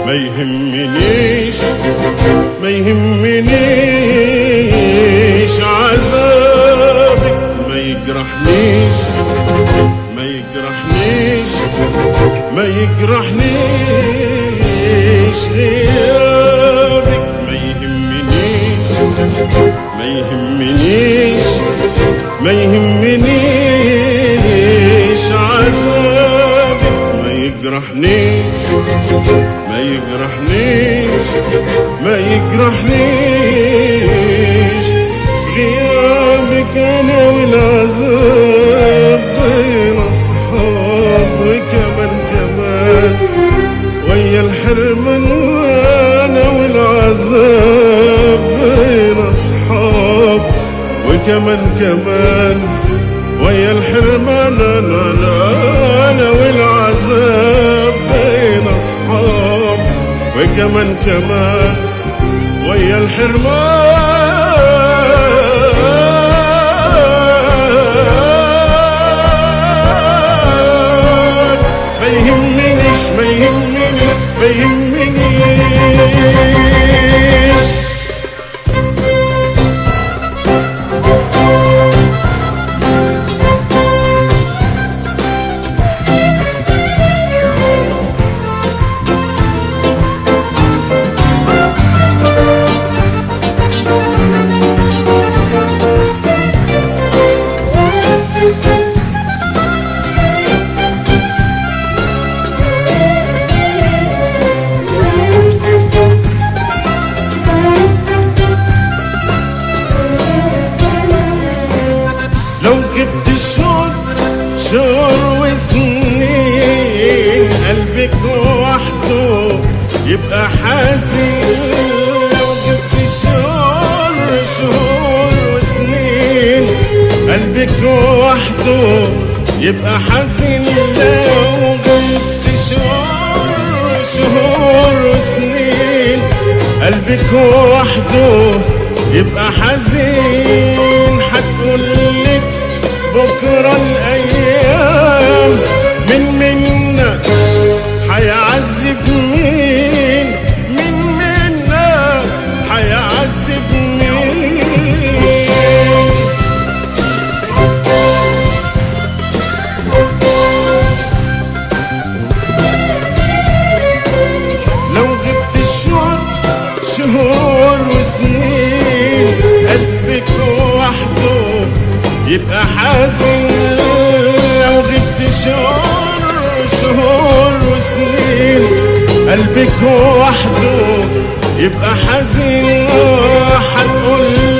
ما يهمنيش ما يهمنيش عذابك ما يجرحنيش ما يجرحنيش ما يجرحنيش غيابك ما يهمنيش ما يهمنيش ما يهمنيش عذابك ما يجرحنيش ما يجرحنيش ما يجرحنيش غيابك انا والعذاب بين اصحاب وكمان كمان ويا الحرمان وانا والعذاب بين اصحاب وكمان كمان ويا الحرمان انا انا, أنا والعذاب بين اصحاب وكمان كمان ويا الحرمان ما يهمنيش ما يهمني ما يهمنيش لو جبت شهور شهور وسنين قلبك وحده يبقى حزين لو جبت شهور شهور وسنين قلبك وحده يبقى حزين لو جبت شهور شهور وسنين قلبك وحده يبقى حزين هتقولك بكرة الأيام من منا هيعذب مين من منا هيعذب مين لو غبت الشهور شهور وسنين قلبك وحده يبقى حزين لو غبت شهور شهور وسنين قلبك وحده يبقى حزين هتقول